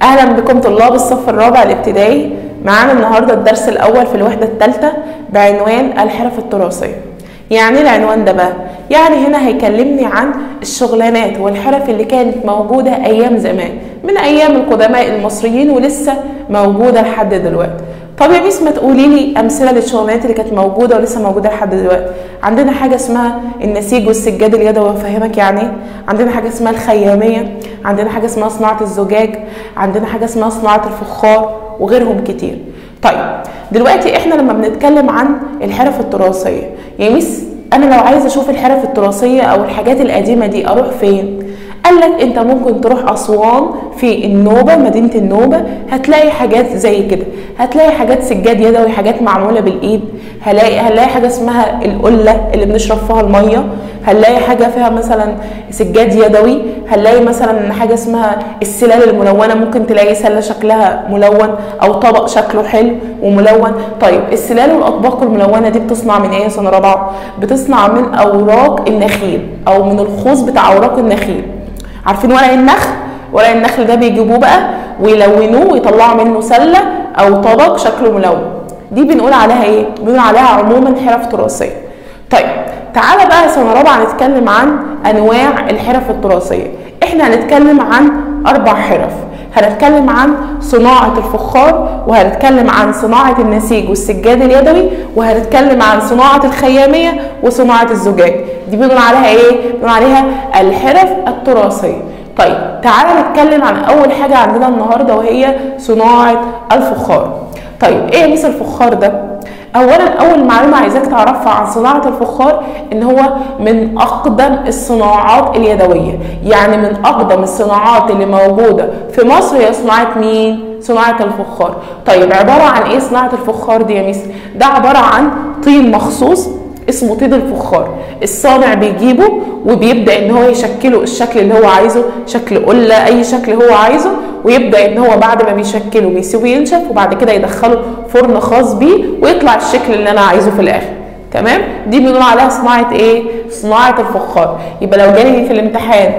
اهلا بكم طلاب الصف الرابع الابتدائي معانا النهارده الدرس الاول في الوحده الثالثه بعنوان الحرف التراثيه يعني ايه العنوان ده بقى يعني هنا هيكلمني عن الشغلانات والحرف اللي كانت موجوده ايام زمان من ايام القدماء المصريين ولسه موجوده لحد دلوقتي طب يا ميس ما تقولي لي امثله للشغلانات اللي كانت موجوده ولسه موجوده لحد دلوقتي عندنا حاجه اسمها النسيج والسجاد اليدوي وافهمك يعني ايه عندنا حاجه اسمها الخياميه عندنا حاجه اسمها صناعه الزجاج عندنا حاجه اسمها صناعه الفخار وغيرهم كتير طيب دلوقتي احنا لما بنتكلم عن الحرف التراثيه يا ميس انا لو عايزه اشوف الحرف التراثيه او الحاجات القديمه دي اروح فين قال لك انت ممكن تروح اسوان في النوبه مدينه النوبه هتلاقي حاجات زي كده هتلاقي حاجات سجاد يدوي حاجات معموله بالايد هلاقي هنلاقي حاجه اسمها القله اللي بنشرب فيها الميه هنلاقي حاجه فيها مثلا سجاد يدوي هنلاقي مثلا حاجه اسمها السلال الملونه ممكن تلاقي سله شكلها ملون او طبق شكله حلو وملون طيب السلال والاطباق الملونه دي بتصنع من ايه يا سنه رابعه بتصنع من اوراق النخيل او من الخوص بتاع اوراق النخيل عارفين ورق النخل ورق النخل ده بيجيبوه بقى ويلونوه ويطلعوا منه سله او طبق شكله ملون دي بنقول عليها ايه بنقول عليها عموما حرف تراثيه طيب تعالى بقى سنه رابعه نتكلم عن انواع الحرف التراثيه احنا هنتكلم عن اربع حرف هنتكلم عن صناعة الفخار وهنتكلم عن صناعة النسيج والسجاد اليدوي وهنتكلم عن صناعة الخيامية وصناعة الزجاج دي بنقول عليها ايه؟ بنقول عليها الحرف التراثية طيب تعالى نتكلم عن أول حاجة عندنا النهاردة وهي صناعة الفخار طيب ايه مثل الفخار ده؟ اولا اول معلومه عايزاك تعرفها عن صناعه الفخار ان هو من اقدم الصناعات اليدويه يعني من اقدم الصناعات اللي موجوده في مصر هي صناعه مين صناعه الفخار طيب عباره عن ايه صناعه الفخار دي يا ميس ده عباره عن طين مخصوص اسمه طين الفخار الصانع بيجيبه وبيبدا ان هو يشكله الشكل اللي هو عايزه شكل قله اي شكل هو عايزه ويبدا ان هو بعد ما بيشكله بيسيبه ينشف وبعد كده يدخله فرن خاص بيه ويطلع الشكل اللي انا عايزه في الاخر تمام دي بنقول عليها صناعه ايه صناعه الفخار يبقى لو جالي في الامتحان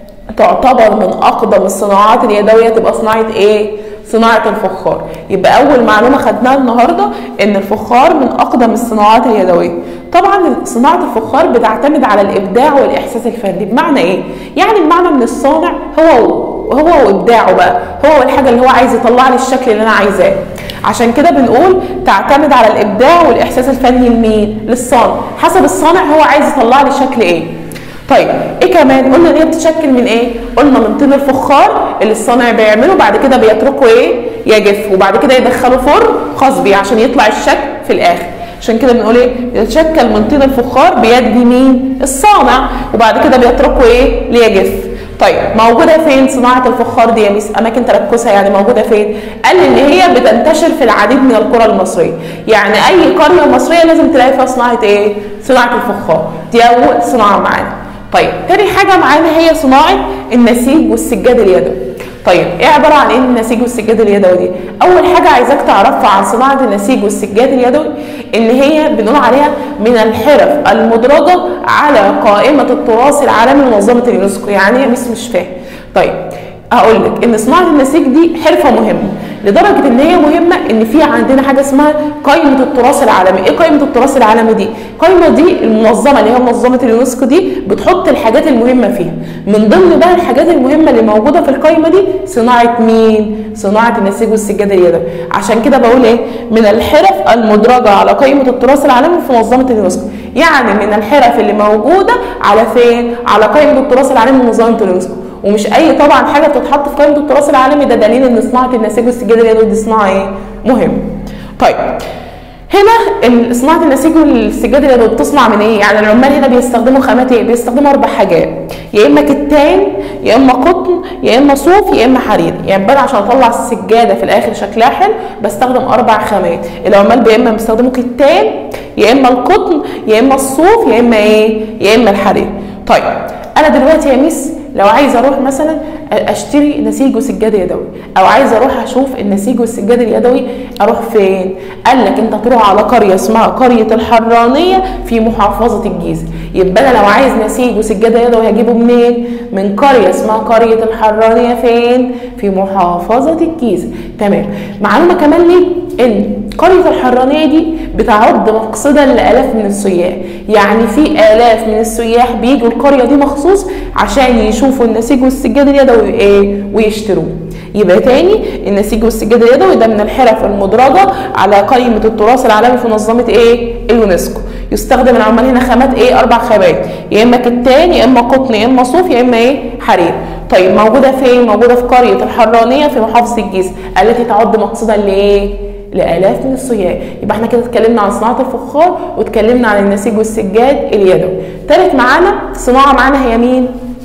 تعتبر من اقدم الصناعات اليدويه تبقى صناعه ايه صناعه الفخار يبقى اول معلومه خدناها النهارده ان الفخار من اقدم الصناعات اليدويه طبعا صناعه الفخار بتعتمد على الابداع والاحساس الفردي بمعنى ايه يعني المعنى من الصانع هو هو وابداعه بقى هو الحاجه اللي هو عايز يطلع لي الشكل اللي انا عايزاه عشان كده بنقول تعتمد على الابداع والاحساس الفني لمين للصانع حسب الصانع هو عايز يطلع لي شكل ايه طيب ايه كمان قلنا ان هي بتتشكل من ايه قلنا من طين الفخار اللي الصانع بيعمله بعد كده بيتركه ايه يجف وبعد كده يدخله فرن خاص بيه عشان يطلع الشكل في الاخر عشان كده بنقول ايه بيتشكل من طين الفخار بيد مين الصانع وبعد كده بيتركه ايه ليجف طيب موجوده فين صناعه الفخار دي يا ميس اماكن تركزها يعني موجوده فين قال ان هي بتنتشر في العديد من القرى المصريه يعني اي قريه مصريه لازم تلاقي فيها صناعه ايه صناعه الفخار دي اول صناعه معانا طيب تاني حاجه معانا هي صناعه النسيج والسجاد اليدوي طيب ايه عباره عن ايه النسيج والسجاد اليدوي دي اول حاجه عايزاك تعرفها عن صناعه النسيج والسجاد اليدوي ان هي بنقول عليها من الحرف المدرجه على قائمه التراث العالمي لمنظمه اليونسكو يعني يا ميس مش فاهم طيب هقول لك ان صناعه النسيج دي حرفه مهمه لدرجه ان هي مهمه ان في عندنا حاجه اسمها قائمه التراث العالمي ايه قائمه التراث العالمي دي القائمه دي المنظمه اللي هي منظمه اليونسكو دي بتحط الحاجات المهمه فيها من ضمن بقى الحاجات المهمه اللي موجوده في القائمه دي صناعه مين صناعه النسيج والسجاد اليدوي عشان كده بقول ايه من الحرف المدرجه على قائمه التراث العالمي في منظمه اليونسكو يعني من الحرف اللي موجوده على فين على قائمه التراث العالمي لمنظمه اليونسكو ومش اي طبعا حاجه بتتحط في قائمه التراث العالمي ده دليل ان صناعه النسيج والسجاد اليدوي دي صناعه ايه مهم طيب هنا صناعه النسيج والسجاد اليدوي بتصنع من ايه يعني العمال هنا بيستخدموا خامات ايه بيستخدموا اربع حاجات يا اما كتان يا اما قطن يا اما صوف يا اما حرير يعني بدل عشان اطلع السجاده في الاخر شكلها حلو بستخدم اربع خامات العمال يا اما بيستخدموا كتان يا اما القطن يا اما الصوف يا اما ايه يا اما الحرير طيب انا دلوقتي يا ميس لو عايز اروح مثلا اشتري نسيج وسجاد يدوي او عايز اروح اشوف النسيج والسجاد اليدوي اروح فين قال لك انت تروح على قريه اسمها قريه الحرانيه في محافظه الجيزه يبقى انا لو عايز نسيج وسجاده يدوي هجيبه منين من قريه اسمها قريه الحرانيه فين في محافظه الجيزه تمام معلومه كمان ليه ان قريه الحرانيه دي بتعد مقصدا لالاف من السياح يعني في الاف من السياح بيجوا القريه دي مخصوص عشان يشوفوا النسيج والسجاد اليدوي ايه ويشتروه يبقى تاني النسيج والسجاد اليدوي ده من الحرف المدرجه على قائمه التراث العالمي في منظمه ايه اليونسكو يستخدم العمال هنا خامات ايه اربع خامات يا اما كتان يا اما قطن يا اما صوف يا اما ايه حرير طيب موجوده فين موجوده في قريه الحرانيه في محافظه الجيزه التي تعد مقصدا لايه لالاف من السياح يبقى احنا كده اتكلمنا عن صناعه الفخار واتكلمنا عن النسيج والسجاد اليدوي تالت معانا صناعه معانا هي مين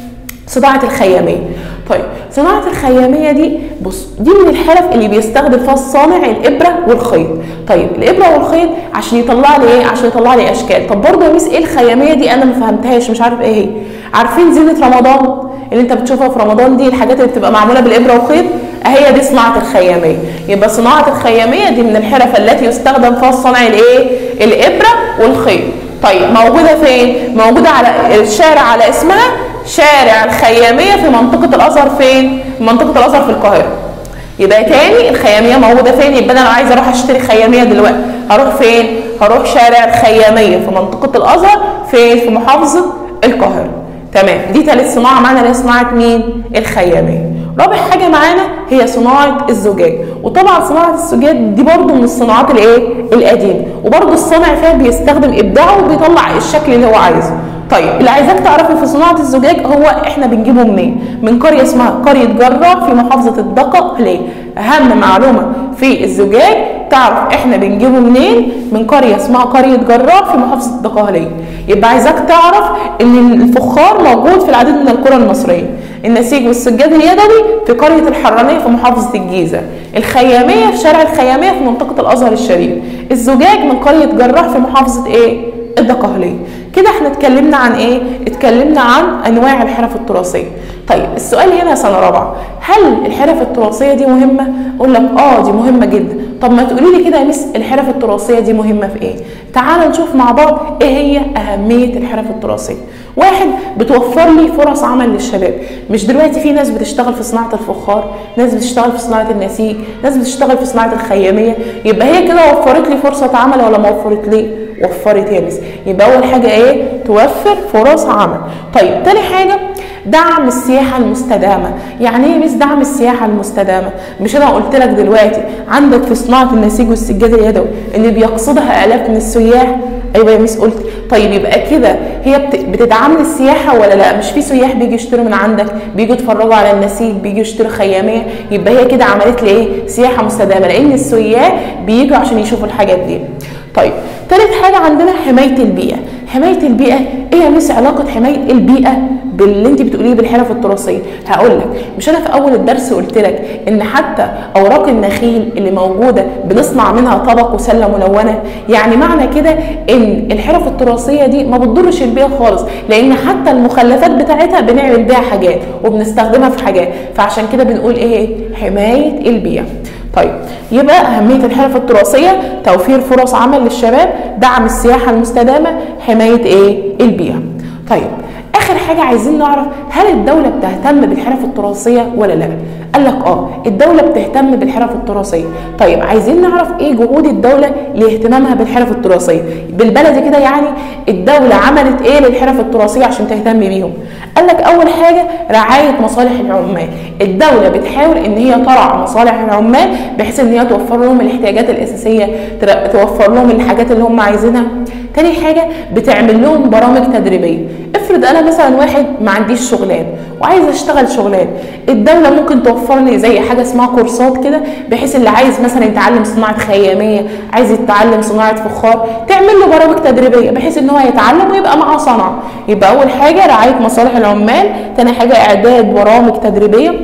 صناعه الخياميه طيب صناعه الخياميه دي بص دي من الحرف اللي بيستخدم فيها الصانع الابره والخيط طيب الابره والخيط عشان يطلع لي ايه عشان يطلع لي اشكال طب برضه يا ميس ايه الخياميه دي انا ما فهمتهاش مش عارف ايه هي عارفين زينه رمضان اللي انت بتشوفها في رمضان دي الحاجات اللي بتبقى معموله بالابره والخيط هي دي صناعه الخياميه يبقى صناعه الخياميه دي من الحرف التي يستخدم فيها الصنع الايه الابره والخيط طيب موجوده فين موجوده على الشارع على اسمها شارع الخياميه في منطقه الازهر فين منطقه الازهر في القاهره يبقى تاني الخياميه موجوده فين يبقى انا لو عايزه اروح اشتري خياميه دلوقتي هروح فين هروح شارع الخياميه في منطقه الازهر فين في محافظه القاهره تمام دي ثالث صناعه معانا اللي هي صناعه مين الخياميه رابع حاجه معانا هي صناعه الزجاج وطبعا صناعه الزجاج دي برضو من الصناعات الايه القديمه وبرضو الصانع فيها بيستخدم ابداعه وبيطلع الشكل اللي هو عايزه طيب اللي عايزاك تعرفه في صناعه الزجاج هو احنا بنجيبه منين من قريه اسمها قريه جره في محافظه الدقه ليه اهم معلومه في الزجاج تعرف احنا بنجيبه منين من قريه اسمها قريه جراح في محافظه الدقهليه يبقى عايزاك تعرف ان الفخار موجود في العديد من القرى المصريه النسيج والسجاد اليدوي في قريه الحرانيه في محافظه الجيزه الخياميه في شارع الخياميه في منطقه الازهر الشريف الزجاج من قريه جراح في محافظه ايه الدقهليه كده احنا اتكلمنا عن ايه اتكلمنا عن انواع الحرف التراثيه طيب السؤال هنا يا سنه رابعه هل الحرف التراثيه دي مهمه اقول لك اه دي مهمه جدا طب ما تقولي لي كده يا مس الحرف التراثيه دي مهمه في ايه تعال نشوف مع بعض ايه هي اهميه الحرف التراثيه واحد بتوفر لي فرص عمل للشباب مش دلوقتي في ناس بتشتغل في صناعه الفخار ناس بتشتغل في صناعه النسيج ناس بتشتغل في صناعه الخياميه يبقى هي كده وفرت لي فرصه عمل ولا ما وفرت لي وفرت يا مس يبقى اول حاجه ايه توفر فرص عمل طيب تاني حاجه دعم السياحة المستدامة يعني ايه مش دعم السياحة المستدامة مش انا قلت لك دلوقتي عندك في صناعة النسيج والسجاد اليدوي ان بيقصدها الاف من السياح ايوه يا ميس قلت طيب يبقى كده هي بتدعم السياحه ولا لا مش في سياح بيجوا يشتروا من عندك بيجوا يتفرجوا على النسيج بيجوا يشتروا خياميه يبقى هي كده عملت لي ايه سياحه مستدامه لان السياح بيجوا عشان يشوفوا الحاجات دي طيب ثالث حاجه عندنا حمايه البيئه حمايه البيئه ايه يا ميس علاقه حمايه البيئه باللي انت بتقوليه بالحرف التراثيه هقول لك مش انا في اول الدرس قلت لك ان حتى اوراق النخيل اللي موجوده بنصنع منها طبق وسله ملونه يعني معنى كده ان الحرف التراثيه دي ما بتضرش البيئه خالص لان حتى المخلفات بتاعتها بنعمل بيها حاجات وبنستخدمها في حاجات فعشان كده بنقول ايه حمايه البيئه طيب يبقى أهمية الحرف التراثية توفير فرص عمل للشباب دعم السياحة المستدامة حماية إيه؟ البيئة طيب اخر حاجه عايزين نعرف هل الدوله بتهتم بالحرف التراثيه ولا لا قال لك اه الدوله بتهتم بالحرف التراثيه طيب عايزين نعرف ايه جهود الدوله لاهتمامها بالحرف التراثيه بالبلدي كده يعني الدوله عملت ايه للحرف التراثيه عشان تهتم بيهم قال لك اول حاجه رعايه مصالح العمال الدوله بتحاول ان هي ترعى مصالح العمال بحيث ان هي توفر لهم الاحتياجات الاساسيه توفر لهم الحاجات اللي هم عايزينها تاني حاجه بتعمل لهم برامج تدريبيه افرض انا مثلا واحد ما عنديش شغلان وعايز اشتغل شغلان الدوله ممكن توفر لي زي حاجه اسمها كورسات كده بحيث اللي عايز مثلا يتعلم صناعه خياميه عايز يتعلم صناعه فخار تعمل له برامج تدريبيه بحيث ان هو يتعلم ويبقى معاه صنعه يبقى اول حاجه رعايه مصالح العمال تاني حاجه اعداد برامج تدريبيه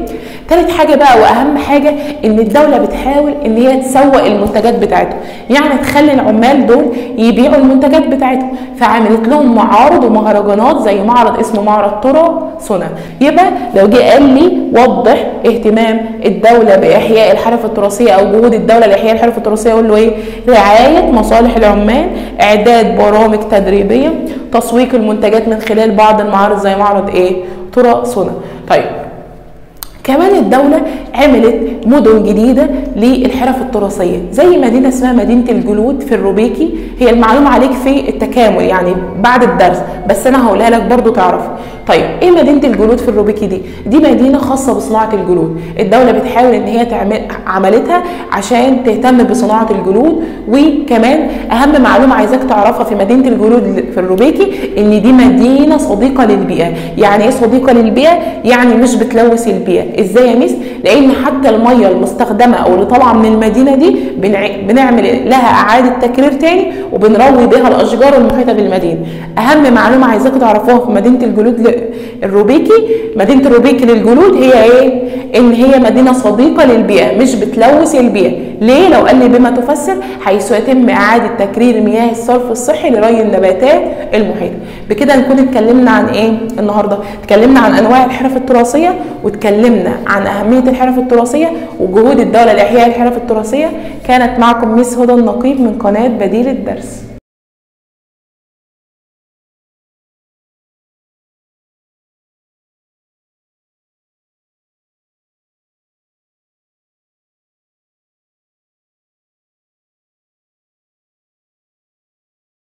تالت حاجه بقى واهم حاجه ان الدوله بتحاول ان هي تسوق المنتجات بتاعتهم يعني تخلي العمال دول يبيعوا المنتجات بتاعتهم فعملت لهم معارض ومهرجانات زي معرض اسمه معرض ترى سنة يبقى لو جه قال لي وضح اهتمام الدوله باحياء الحرف التراثيه او جهود الدوله لاحياء الحرف التراثيه اقول له ايه رعايه مصالح العمال اعداد برامج تدريبيه تسويق المنتجات من خلال بعض المعارض زي معرض ايه ترى سنة طيب كمان الدولة عملت مدن جديدة للحرف التراثية زي مدينة اسمها مدينة الجلود في الروبيكي هي المعلومة عليك في التكامل يعني بعد الدرس بس أنا هقولها لك برضو تعرف طيب ايه مدينة الجلود في الروبيكي دي؟ دي مدينة خاصة بصناعة الجلود الدولة بتحاول ان هي تعمل عملتها عشان تهتم بصناعة الجلود وكمان اهم معلومة عايزاك تعرفها في مدينة الجلود في الروبيكي ان دي مدينة صديقة للبيئة يعني ايه صديقة للبيئة؟ يعني مش بتلوث البيئة ازاي يا ميس لان حتى الميه المستخدمه او اللي طالعه من المدينه دي بنعمل لها اعاده تكرير تاني وبنروي بها الاشجار المحيطه بالمدينه اهم معلومه عايزاكم تعرفوها في مدينه الجلود الروبيكي مدينه الروبيكي للجلود هي ايه ان هي مدينه صديقه للبيئه مش بتلوث البيئه ليه لو قال لي بما تفسر حيث يتم اعاده تكرير مياه الصرف الصحي لري النباتات المحيطه بكده نكون اتكلمنا عن ايه النهارده اتكلمنا عن انواع الحرف التراثيه واتكلمنا عن اهميه الحرف التراثيه وجهود الدوله لاحياء الحرف التراثيه كانت معكم ميس هدى النقيب من قناه بديل الدرس